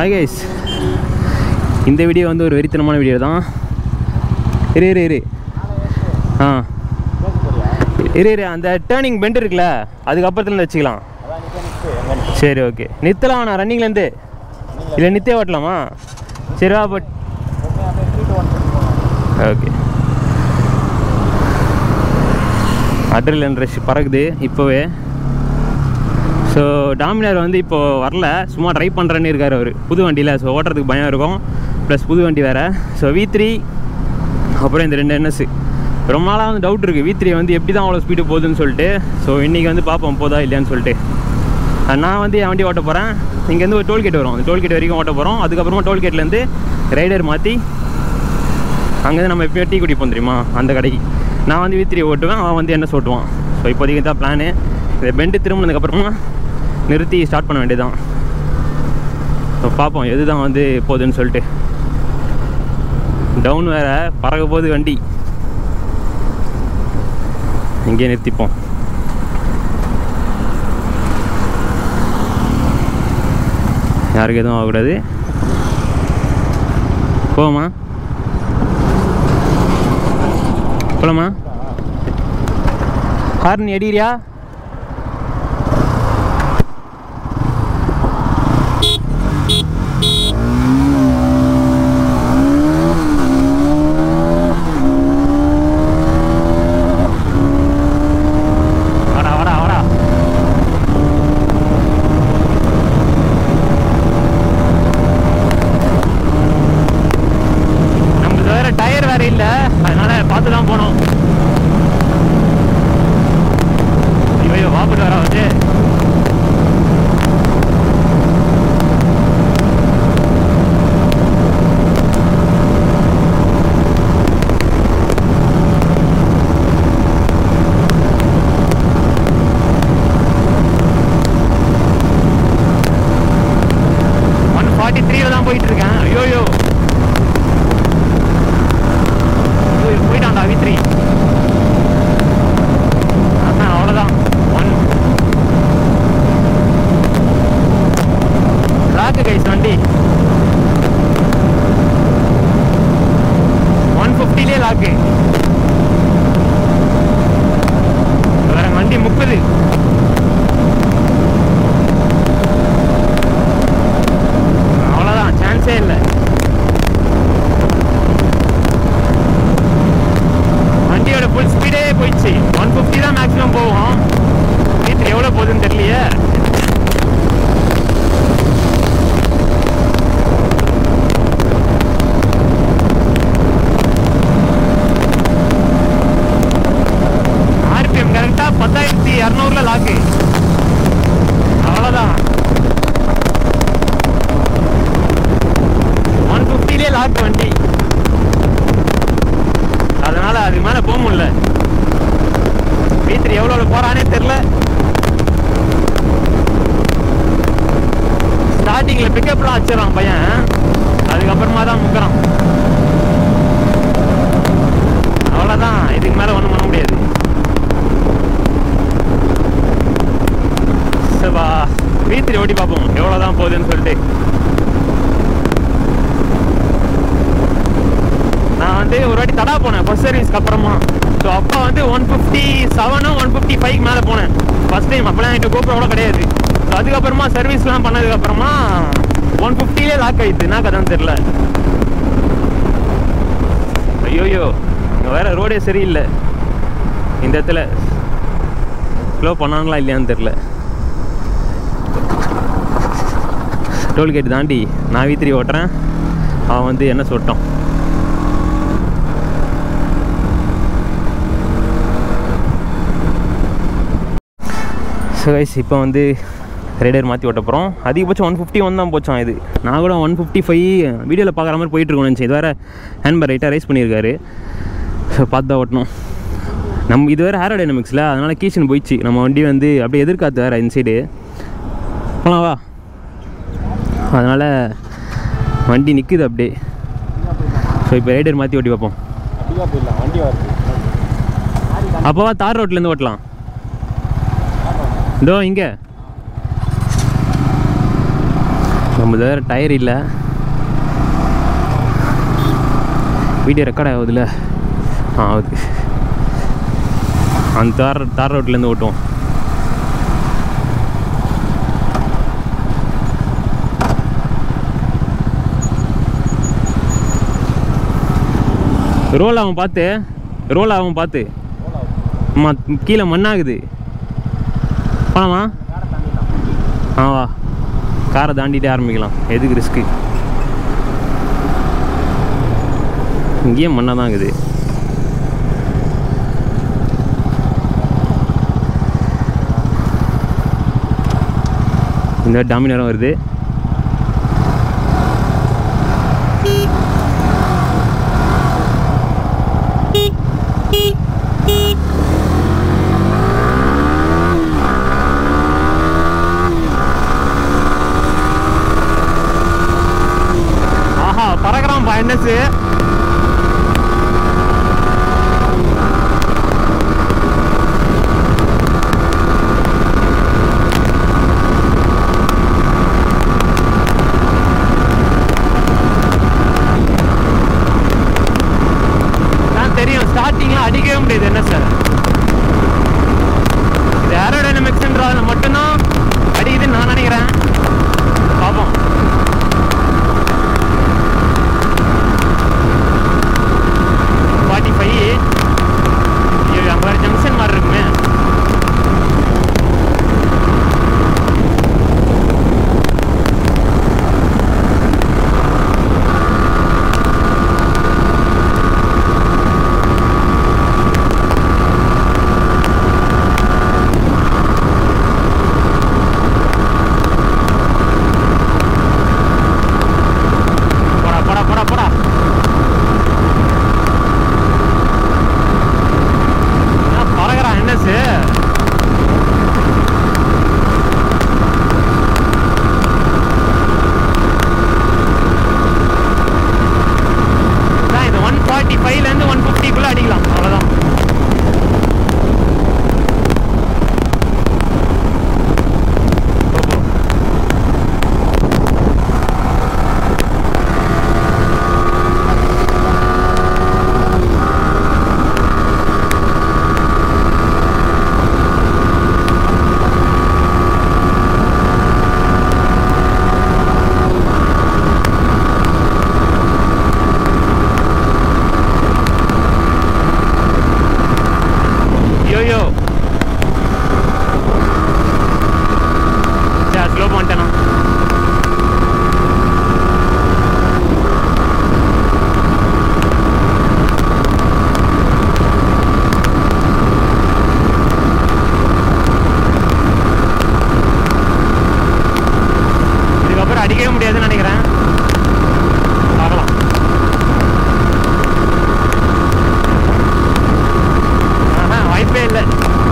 hi guys இந்த video வந்து ஒரு வெறித்தனமான வீடியோ தான் இரு இரு இரு ஆ இரு இரு அந்த டேர்னிங் பெண்ட் இருக்குல்ல அதுக்கப்புறத்துலேருந்து வச்சுக்கலாம் சரி ஓகே நிறுத்தலாம் நான் ரன்னிங்லேருந்து இல்லை நித்தே ஓட்டலாமா சரி வா பட் ஓகே அட்ரிலன் ரஷ் பறக்குது இப்போவே ஸோ டாமினார் வந்து இப்போ வரல சும்மா ட்ரை பண்ணுறேன்னு இருக்கார் அவர் புது வண்டியில் ஸோ ஓட்டுறதுக்கு பயம் இருக்கும் ப்ளஸ் புது வண்டி வேறு ஸோ வி த்ரீ அப்புறம் இந்த ரெண்டு என்எஸ் ரொம்ப நாளாக வந்து டவுட் இருக்குது வி த்ரீ வந்து எப்படி தான் அவ்வளோ ஸ்பீடு போகுதுன்னு சொல்லிட்டு ஸோ இன்றைக்கி வந்து பார்ப்போம் போதா இல்லையான்னு சொல்லிட்டு அஹ் நான் வந்து என் வண்டி ஓட்ட போகிறேன் இங்கேருந்து ஒரு டோல்கேட் வரும் அந்த டோல்கேட் வரைக்கும் ஓட்ட போகிறோம் அதுக்கப்புறமா டோல்கேட்லேருந்து ரைடர் மாற்றி அங்கேருந்து நம்ம எப்பயும் டீ குடிப்போம் தெரியுமா அந்த கடைக்கு நான் வந்து வி த்ரீ ஓட்டுவேன் அவன் வந்து என்ன ஓட்டுவான் ஸோ இப்போதைக்கு தான் பிளானு இந்த பெண்டு திரும்பினதுக்கப்புறமா நிறுத்தி ஸ்டார்ட் பண்ண வேண்டியதுதான் ஸோ பார்ப்போம் எது தான் வந்து போகுதுன்னு சொல்லிட்டு டவுன் வேறு பறக்க போகுது வண்டி இங்கே நிறுத்திப்போம் யாருக்கு எதுவும் ஆகக்கூடாது போமா போலாமா ஹார்ன் எடிரியா வாடா வாடா வாடா நமக்கு வேற டயர் வேற இல்ல அதனால பார்த்து தான் போனோம் ஐயோ வாப்பிட்டு வர வந்து ஒன் ஃபார்ட்டி த்ரீல தான் போயிட்டு இருக்கேன் ஐயோயோ ஐயோ, போயிட்டான்டா வி த்ரீ அதான் அவ்வளோதான் ஒன் லாக்கு கைஸ் வண்டி ஒன் ஃபிஃப்டிலே லாக்கு வேற வண்டி முப்பது அவ்வளோதான் சான்ஸே இல்லை வண்டியோட ஃபுல் ஸ்பீடே போயிடுச்சு ஒன் ஃபிஃப்டி தான் மேக்ஸிமம் போகும் வீட்டில் எவ்வளோ போகுதுன்னு தெரியலையே ஆர்பிஎம் கரெக்டாக பத்தாயிரத்தி இரநூறுல லாக்கு அவ்வளோதான் ஒன் ஃபிஃப்டிலே லாக் வண்டி அதனால அதுக்கு மேலே போக முடியல வீத்திரி எவ்வளோ போறானே தெரில ஸ்டார்டிங்கில் பிக்கப்லாம் வச்சிடறான் பையன் அதுக்கப்புறமா தான் முக்குறான் அவ்வளோதான் இதுக்கு மேலே ஒன்றும் பண்ண முடியாது சபா வீத்திரி ஓட்டி பார்ப்போம் எவ்வளோ தான் போகுதுன்னு சொல்லிட்டு நான் வந்து ஒரு வாட்டி தடா போனேன் ஃபர்ஸ்ட் சர்வீஸ்க்கு அப்புறமா ஸோ அப்போ வந்து ஒன் ஃபிஃப்டி செவனும் ஒன் ஃபிஃப்டி ஃபைவ் மேலே போனேன் ஃபர்ஸ்ட் டைம் அப்போலாம் என்கிட்ட கோப்ரோ கூட கிடையாது ஸோ அதுக்கப்புறமா சர்வீஸ்லாம் பண்ணதுக்கப்புறமா ஒன் ஃபிஃப்டிலே லாக் ஆயிடுது என்ன கதைன்னு தெரில ஐயோயோ இங்கே வேற ரோடே சரியில்லை இந்த இடத்துல ஸ்லோ பண்ணாங்களா இல்லையான்னு தெரில டோல்கேட் தாண்டி நான் வீத்திரி ஓட்டுறேன் அவன் வந்து என்ன சொல்லிட்டான் ஸோ கைஸ் இப்போ வந்து ரைடர் மாற்றி ஓட்ட போகிறோம் அதிகபட்சம் ஒன் ஃபிஃப்டி ஒன் தான் போச்சான் இது நான் கூட ஒன் ஃபிஃப்டி ஃபைவ் வீடியோவில் பார்க்குற மாதிரி போயிட்டுருக்கோம் நினச்சேன் இது வேறு ஹேண்ட்பர் ரைட்டாக ரைஸ் பண்ணியிருக்காரு ஸோ பார்த்து தான் ஓட்டணும் நம்ம இது வேறு ஹேரோ டைனமிக்ஸில் அதனால் கீச்சன் போயிடுச்சு நம்ம வண்டி வந்து அப்படியே எதிர்காத்து வேறு இந்த சைடு போலாம் வா அதனால் வண்டி நிற்குது அப்படியே ஸோ இப்போ ரைடர் மாற்றி ஓட்டி பார்ப்போம் அப்படியா போயிடலாம் வண்டி வருது அப்போவா தார் ரோட்லேருந்து ஓட்டலாம் இதோ இங்கே நம்ம வேறு டயர் இல்லை வீடியோ ரெக்கார்ட் ஆகுதுல்ல ஆ ஆகுது அந்த தார் தார் ரோட்லேருந்து ஓட்டுவோம் ரோல் ஆகும் பார்த்து ரோல் ஆகும் பார்த்து ஆமாம் கீழே மண்ணாகுது போலாமா ஆ வா காரை தாண்டிட்டே ஆரம்பிக்கலாம் எதுக்கு ரிஸ்க்கு இங்கேயும் மண்ணாக தான் இருக்குது இந்த டாமினரும் வருது ஆஹா பறக்கிறான் பா என்னச்சு தான் தெரியும் ஸ்டார்டிங்ல அடிக்கவே முடியாது என்ன சார் இது ஏரோடைனமிக்ஸ்ன்றதுல மட்டும்தான் அடிக்குதுன்னு நான் நினைக்கிறேன் பார்ப்போம் ஃபார்ட்டி ஃபைவ் அங்கே வேறு ஜங்ஷன் மாதிரி இருக்குமே போடா போடா போடா போடா என்ன பறகுறான் என்னச்சு அதான் இது ஒன் ஃபார்ட்டி ஃபைவ்லேருந்து ஒன் ஃபிஃப்டிக்குள்ளே அடிக்கலாம் அவ்வளோதான் யோயோ சரி ஸ்லோ பண்ணிட்டேனா இதுக்கப்புறம் அடிக்கவே முடியாதுன்னு நினைக்கிறேன் பார்க்கலாம் ஆஹா வாய்ப்பே இல்லை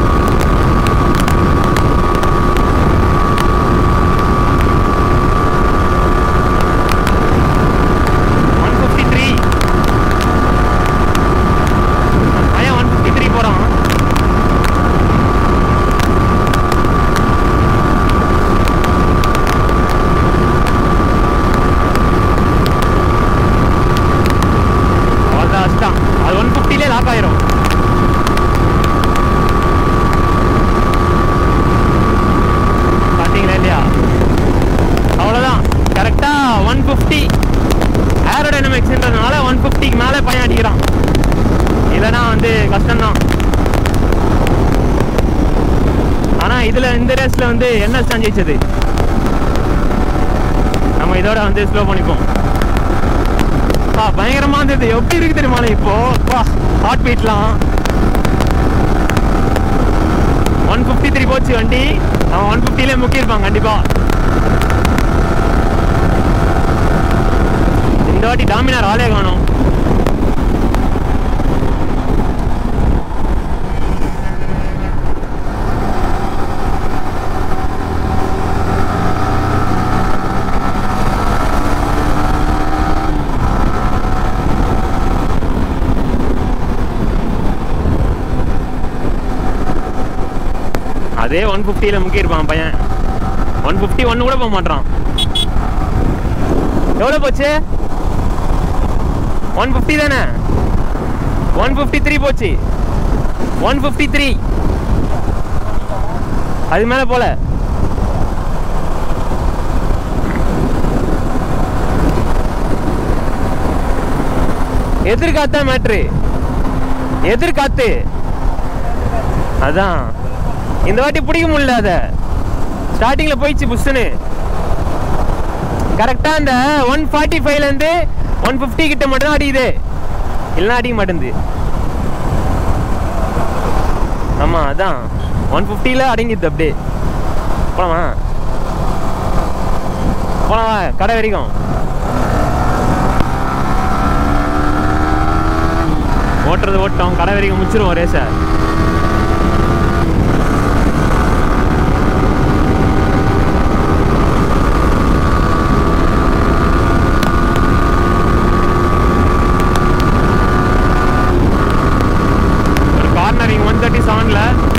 ஒன் ஃபிஃப்டி த்ரீ பையன் ஒன் ஃபிஃப்டி த்ரீ போகிறான் அவ்வளோதான் அஷ்டம் அது ஒன் ஃபிஃப்டிலே லாக் ஆயிரும் பார்த்தீங்களா இல்லையா அவ்வளோதான் கரெக்டாக ஒன் ஃபிஃப்டி ஏரோடைனமிக்ஸ்ன்றதுனால ஒன் ஃபிஃப்டிக்கு மேலே பையன் அடிக்கிறான் இல்லைனா வந்து கஷ்டம்தான் ஆனால் இதில் இந்த ரேஸில் வந்து என்ன தான் ஜெயிச்சது நம்ம இதோட வந்து ஸ்லோ பண்ணிப்போம் பா பயங்கரமா இருந்தது எப்படி இருக்கு தெரியுமா இப்போ பா ஹார்ட் பீட்லாம் ஒன் ஃபிஃப்டி த்ரீ போச்சு வண்டி அவன் ஒன் ஃபிஃப்டிலே முக்கியிருப்பான் கண்டிப்பா இந்த வாட்டி டாமினார் ஆளே காணும் அதே ஒன் ஃபிஃப்டியில் முக்கியிருப்பான் பையன் ஒன் ஃபிஃப்டி ஒன்று கூட போக மாட்டான் எவ்வளோ போச்சு ஒன் ஃபிஃப்டி தானே ஒன் ஃபிஃப்டி த்ரீ போச்சு ஒன் ஃபிஃப்டி த்ரீ அது மேலே போல எதிர்காத்தா மேட்ரு எதிர்காத்து அதான் இந்த வாட்டி பிடிக்க முடியல அதை ஸ்டார்டிங்கில் போயிடுச்சு புஷ்ஷுன்னு கரெக்டாக அந்த ஒன் ஃபார்ட்டி ஃபைவ்லேருந்து ஒன் ஃபிஃப்டி கிட்ட மட்டும் தான் அடிக்குது இல்லைன்னா அடிக்க மாட்டேங்குது ஆமாம் அதான் ஒன் ஃபிஃப்டியில் அடங்கிடுது அப்படியே போலாமா போலாமா கடை வரைக்கும் ஓட்டுறது ஓட்டோம் கடை வரைக்கும் முடிச்சிருவோம் ரேஸை ஒரு கார்னரிங் ஒன் தேர்ட்டி செவனில்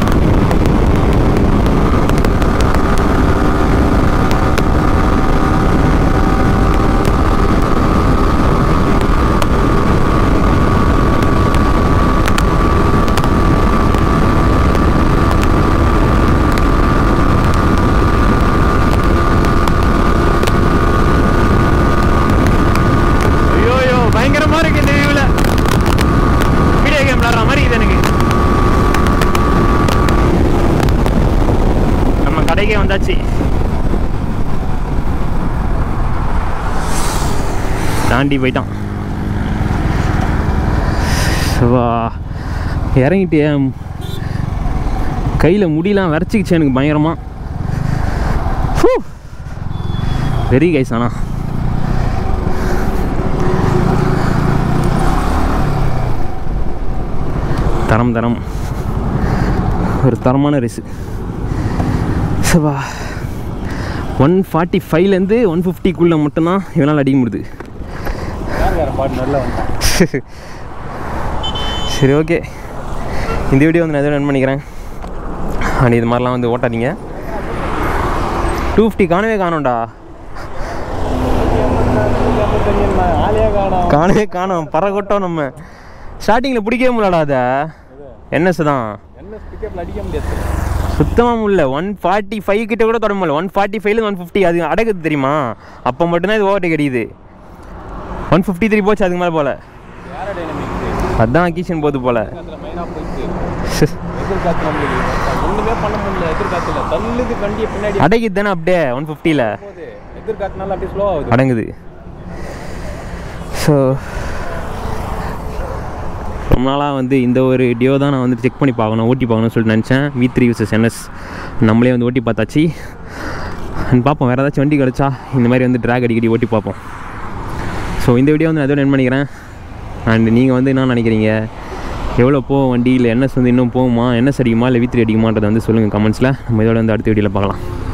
ஐயோ ஐயோ பயங்கரமா இருக்கு இந்த வியூவில் வீடியோ கேம் விளாட்ற மாதிரி இது எனக்கு நம்ம கடைக்கே வந்தாச்சு தாண்டி போயிட்டான் வா இறங்கிட்டு கையில் முடியெல்லாம் விரைச்சிக்கிச்சு எனக்கு பயங்கரமாக வெரி கைஸ் ஆனா தரம் தரம் ஒரு தரமான ரேஸு சவா ஒன் ஃபார்ட்டி ஃபைவ்லேருந்து ஒன் ஃபிஃப்டிக்குள்ளே மட்டும்தான் இவனால் அடிக்க முடியுது யாருக்காரன் பாட்டு நல்லா வந்தான் சரி ஓகே இந்த வீடியோ வந்து நான் எதுவும் ரன் பண்ணிக்கிறேன் அண்ட் இது மாதிரிலாம் வந்து ஓட்டாதீங்க டூ ஃபிஃப்டி காணவே காணோம்டா ஆளே காணோம் காணவே காணோம் பறக்கட்டும் நம்ம ஸ்டார்டிங்கில் பிடிக்கவே முடியலடா அதை என்எஸ் தான் என்ன பிக்கப்ல அடிக்க முடியாது சுத்தமாக முடியல ஒன் ஃபார்ட்டி ஃபைவ் கிட்ட கூட தொட முடியல ஒன் ஃபார்ட்டி ஃபைவ்ல ஒன் ஃபிஃப்டி அது அடக்குது தெரியுமா அப்போ மட்டும்தான் இது ஓவர்டேக் அடிக்குது ஒன் ஃபிஃப்டி த்ரீ போச்சு அதுக்கு மேலே போல வேற டைனமிக்ஸ் அதான் அக்கீஷன் போகுது போல அதுல மெயினா போயிட்டு எதிர்காத்து நம்மளுக்கு ஒண்ணுமே பண்ண முடியல எதிர்காத்துல தள்ளுது வண்டியை பின்னாடி அடைக்குது தானே அப்படியே ஒன் ஃபிஃப்டியில் போகுது எதிர்காத்துனால அப்படியே ஸ்லோ ஆகுது அடங்குது ஸோ ரொம்ப நாளாக வந்து இந்த ஒரு டியோ தான் நான் வந்து செக் பண்ணி பார்க்கணும் ஓட்டி பார்க்கணும்னு சொல்லிட்டு நினச்சேன் வி த்ரீ விசஸ் என்எஸ் நம்மளே வந்து ஓட்டி பார்த்தாச்சு And பார்ப்போம் வேறு ஏதாச்சும் வண்டி கிடச்சா இந்த மாதிரி வந்து ட்ராக் அடிக்கடி ஓட்டி பார்ப்போம் ஸோ இந்த வீடியோ வந்து நான் இதோட என் பண்ணிக்கிறேன் அண்ட் நீங்கள் வந்து என்ன நினைக்கிறீங்க எவ்வளோ போகும் வண்டி இல்லை என்எஸ் வந்து இன்னும் போகுமா என்எஸ் அடிக்குமா இல்லை வி த்ரீ அடிக்குமான்றதை வந்து சொல்லுங்கள் கமெண்ட்ஸில் நம்ம இதோட வந்து அடுத்த வீடியோவில் பார்க்கலாம்